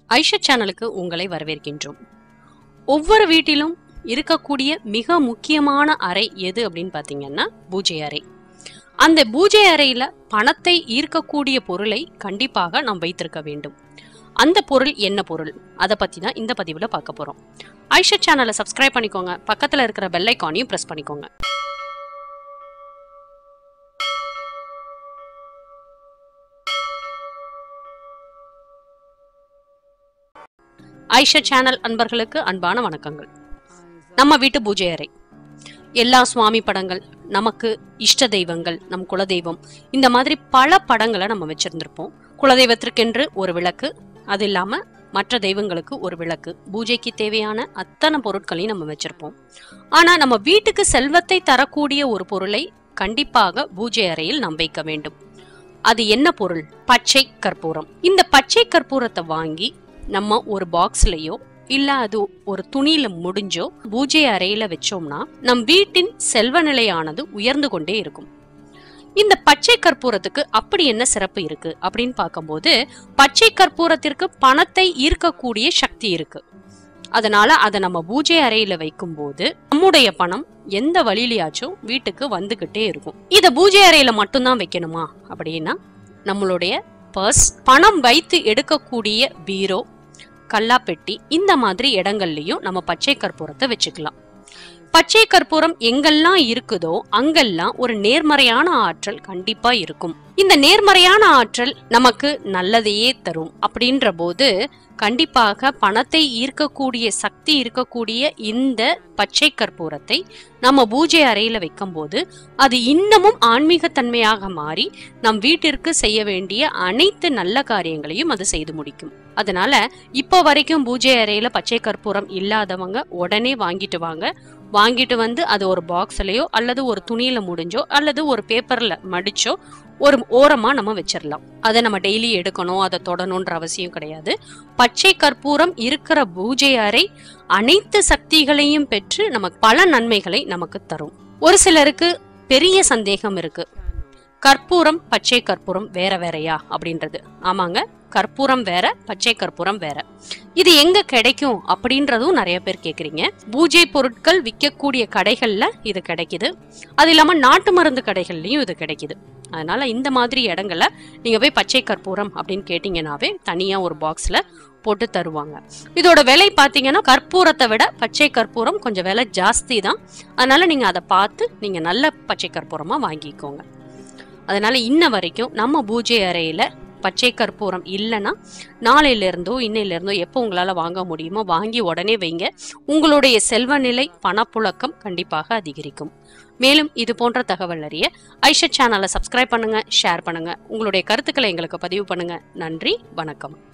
ஐஷா சேனலுக்கு உங்களை வரவேற்கின்றோம் ஒவ்வொரு வீட்டிலும் இருக்கக்கூடிய மிக முக்கியமான அறை எது அப்படின்னு பார்த்தீங்கன்னா பூஜை அறை அந்த பூஜை அறையில பணத்தை ஈர்க்கக்கூடிய பொருளை கண்டிப்பாக நாம் வைத்திருக்க வேண்டும் அந்த பொருள் என்ன பொருள் அதை பத்தி தான் இந்த பதிவுல பார்க்க போறோம் ஐஷா சேனலை சப்ஸ்கிரைப் பண்ணிக்கோங்க பக்கத்துல இருக்கிற பெல் ஐக்கானையும் பிரஸ் பண்ணிக்கோங்க ஐஷா சேனல் அன்பர்களுக்கு அன்பான வணக்கங்கள் நம்ம வீட்டு பூஜை அறை எல்லா சுவாமி படங்கள் நமக்கு இஷ்ட தெய்வங்கள் நம் குலதெய்வம் இந்த மாதிரி பல படங்களை நம்ம வச்சிருந்திருப்போம் குலதெய்வத்திற்கென்று ஒரு விளக்கு அது இல்லாம மற்ற தெய்வங்களுக்கு ஒரு விளக்கு பூஜைக்கு தேவையான அத்தனை பொருட்களையும் நம்ம வச்சிருப்போம் ஆனா நம்ம வீட்டுக்கு செல்வத்தை தரக்கூடிய ஒரு பொருளை கண்டிப்பாக பூஜை அறையில் நாம் வைக்க வேண்டும் அது என்ன பொருள் பச்சை கற்பூரம் இந்த பச்சை கற்பூரத்தை வாங்கி நம்ம ஒரு பாக்ஸ்லயோ இல்ல அது ஒரு துணியில முடிஞ்சோ பூஜை அறையில வச்சோம்னா நம் வீட்டின் செல்வ நிலையானது உயர்ந்து கொண்டே இருக்கும் இந்த பச்சை கற்பூரத்துக்கு அப்படி என்ன சிறப்பு இருக்கு அப்படின்னு பார்க்கும்போது பச்சை கற்பூரத்திற்கு பணத்தை ஈர்க்கக்கூடிய சக்தி இருக்கு அதனால அதை நம்ம பூஜை அறையில வைக்கும்போது நம்முடைய பணம் எந்த வழியிலயாச்சும் வீட்டுக்கு வந்துகிட்டே இருக்கும் இத பூஜை அறையில மட்டும்தான் வைக்கணுமா அப்படின்னா நம்மளுடைய பர்ஸ் பணம் வைத்து எடுக்கக்கூடிய பீரோ கல்லாப்பெட்டி இந்த மாதிரி இடங்கள்லயும் நம்ம பச்சை கற்பூரத்தை வச்சுக்கலாம் பச்சை கற்பூரம் எங்கெல்லாம் இருக்குதோ அங்கெல்லாம் ஒரு நேர்மறையான ஆற்றல் கண்டிப்பா இருக்கும் இந்த நேர்மறையான ஆற்றல் நமக்கு நல்லதையே தரும் அப்படின்ற போது கண்டிப்பாக பணத்தை ஈர்க்கக்கூடிய சக்தி இருக்கக்கூடிய இந்த பச்சை கற்பூரத்தை நம்ம பூஜை அறையில வைக்கும்போது அது இன்னமும் ஆன்மீகத்தன்மையாக மாறி நம் வீட்டிற்கு செய்ய வேண்டிய அனைத்து நல்ல காரியங்களையும் அது செய்து முடிக்கும் அதனால இப்போ வரைக்கும் பூஜை அறையில பச்சை கற்பூரம் இல்லாதவங்க உடனே வாங்கிட்டு வாங்க வாங்கிட்டு வந்து அது ஒரு பாக்ஸ்லயோ அல்லது ஒரு துணியில முடிஞ்சோ அல்லது ஒரு பேப்பர்ல மடிச்சோ ஒரு ஓரமா நம்ம வச்சிடலாம் அதை நம்ம டெய்லி எடுக்கணும் அதை தொடணுன்ற அவசியம் கிடையாது பச்சை கற்பூரம் இருக்கிற பூஜை அறை அனைத்து சக்திகளையும் பெற்று நமக்கு பல நன்மைகளை நமக்கு தரும் ஒரு சிலருக்கு பெரிய சந்தேகம் இருக்கு கற்பூரம் பச்சை கற்பூரம் வேற வேறயா அப்படின்றது ஆமாங்க கற்பூரம் வேற பச்சை கற்பூரம் வேற இது எங்க கிடைக்கும் அப்படின்றதும் நிறைய பேர் கேக்குறீங்க பூஜை பொருட்கள் விற்கக்கூடிய கடைகள்ல இது கிடைக்குது அது இல்லாம நாட்டு மருந்து கடைகள்லயும் இது கிடைக்குது அதனால இந்த மாதிரி இடங்கள்ல நீங்க போய் பச்சை கற்பூரம் அப்படின்னு கேட்டீங்கன்னாவே தனியா ஒரு பாக்ஸ்ல போட்டு தருவாங்க இதோட விலை பாத்தீங்கன்னா கற்பூரத்தை விட பச்சை கற்பூரம் கொஞ்சம் விலை ஜாஸ்தி தான் அதனால நீங்க அதை பார்த்து நீங்க நல்ல பச்சை கற்பூரமா வாங்கிக்கோங்க அதனால இன்ன வரைக்கும் நம்ம பூஜை அறையில பச்சை கற்பூரம் இல்லைன்னா நாளையில இருந்தோ இன்னையில இருந்தோ எப்போ உங்களால வாங்க முடியுமோ வாங்கி உடனே வைங்க உங்களுடைய செல்வ நிலை பணப்புழக்கம் கண்டிப்பாக அதிகரிக்கும் மேலும் இது போன்ற தகவல் அறிய ஐஷா சேனலை சப்ஸ்கிரைப் பண்ணுங்க ஷேர் பண்ணுங்க உங்களுடைய கருத்துக்களை எங்களுக்கு பதிவு பண்ணுங்க நன்றி வணக்கம்